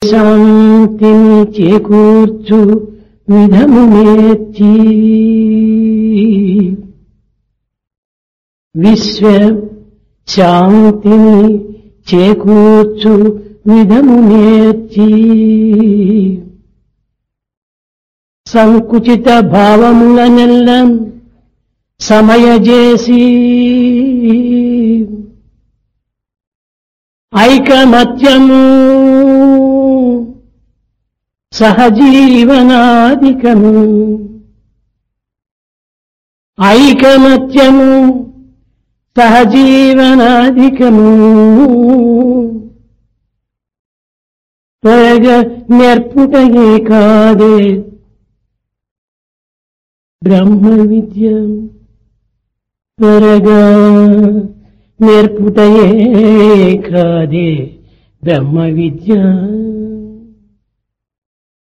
శాంతిని చేకూర్చు విధము నేర్చి విశ్వ శాంతిని చేకూర్చు విధము నేర్చి సంకుచిత భావములనెల్ల సమయజేసి ఐకమత్యము సహజీవనాధికము ఐకమత్యము సహజీవనాధికము త్వరగా నేర్పుటయే కాదే బ్రహ్మ విద్య త్వరగా నేర్పుటయే కాదే బ్రహ్మ విద్య